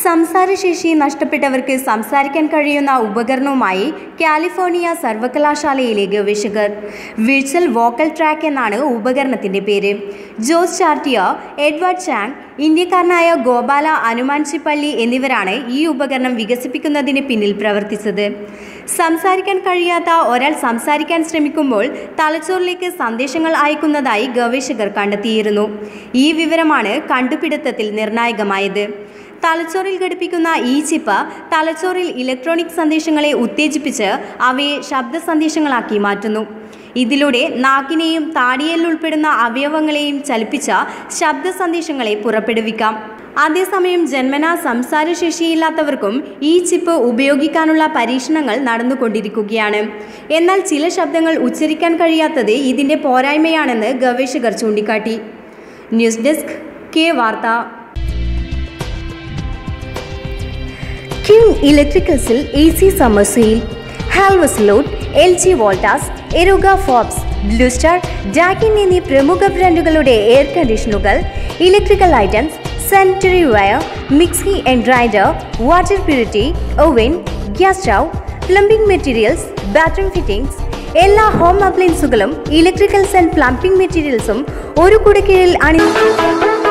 സംസാരശേഷി നഷ്ടപ്പെട്ടവർക്ക് സംസാരിക്കാൻ കഴിയുന്ന ഉപകരണവുമായി കാലിഫോർണിയ സർവകലാശാലയിലെ ഗവേഷകർ വിർച്വൽ വോക്കൽ ട്രാക്ക് എന്നാണ് ഉപകരണത്തിന്റെ പേര് ജോസ് ചാർട്ടിയ എഡ്വേർഡ് ചാങ് ഇന്ത്യക്കാരനായ ഗോപാല അനുമാൻചിപ്പള്ളി എന്നിവരാണ് ഈ ഉപകരണം വികസിപ്പിക്കുന്നതിന് പിന്നിൽ പ്രവർത്തിച്ചത് സംസാരിക്കാൻ കഴിയാത്ത ഒരാൾ സംസാരിക്കാൻ ശ്രമിക്കുമ്പോൾ തലച്ചോറിലേക്ക് സന്ദേശങ്ങൾ അയക്കുന്നതായി ഗവേഷകർ കണ്ടെത്തിയിരുന്നു ഈ വിവരമാണ് കണ്ടുപിടുത്തത്തിൽ നിർണായകമായത് തലച്ചോറിൽ ഘടിപ്പിക്കുന്ന ഈ ചിപ്പ് തലച്ചോറിൽ ഇലക്ട്രോണിക് സന്ദേശങ്ങളെ ഉത്തേജിപ്പിച്ച് അവയെ ശബ്ദ സന്ദേശങ്ങളാക്കി മാറ്റുന്നു ഇതിലൂടെ നാക്കിനെയും താടിയലിൽ ഉൾപ്പെടുന്ന അവയവങ്ങളെയും ചലിപ്പിച്ച ശബ്ദ സന്ദേശങ്ങളെ പുറപ്പെടുവിക്കാം അതേസമയം ജന്മനാ സംസാരശേഷിയില്ലാത്തവർക്കും ഈ ചിപ്പ് ഉപയോഗിക്കാനുള്ള പരീക്ഷണങ്ങൾ നടന്നുകൊണ്ടിരിക്കുകയാണ് എന്നാൽ ചില ശബ്ദങ്ങൾ ഉച്ചരിക്കാൻ കഴിയാത്തത് ഇതിൻ്റെ പോരായ്മയാണെന്ന് ഗവേഷകർ ചൂണ്ടിക്കാട്ടി ന്യൂസ് ഡെസ്ക് കെ വാർത്ത കിങ് ഇലക്ട്രിക്കൽസിൽ A C summer sale Havells Lloyd L G Voltas Eureka Forbes Blue Star Daikin എന്നീ പ്രമുഖ ബ്രാൻഡുകളുടെ എയർ കണ്ടീഷനുകൾ electrical items sanitary wire mixie and grinder water purity oven gas stove plumbing materials bathroom fittings എല്ലാ home അപ്ലയൻസുകളും electricals and plumbing മെറ്റീരിയൽസും ഒരു കുടക്കീഴിൽ അണി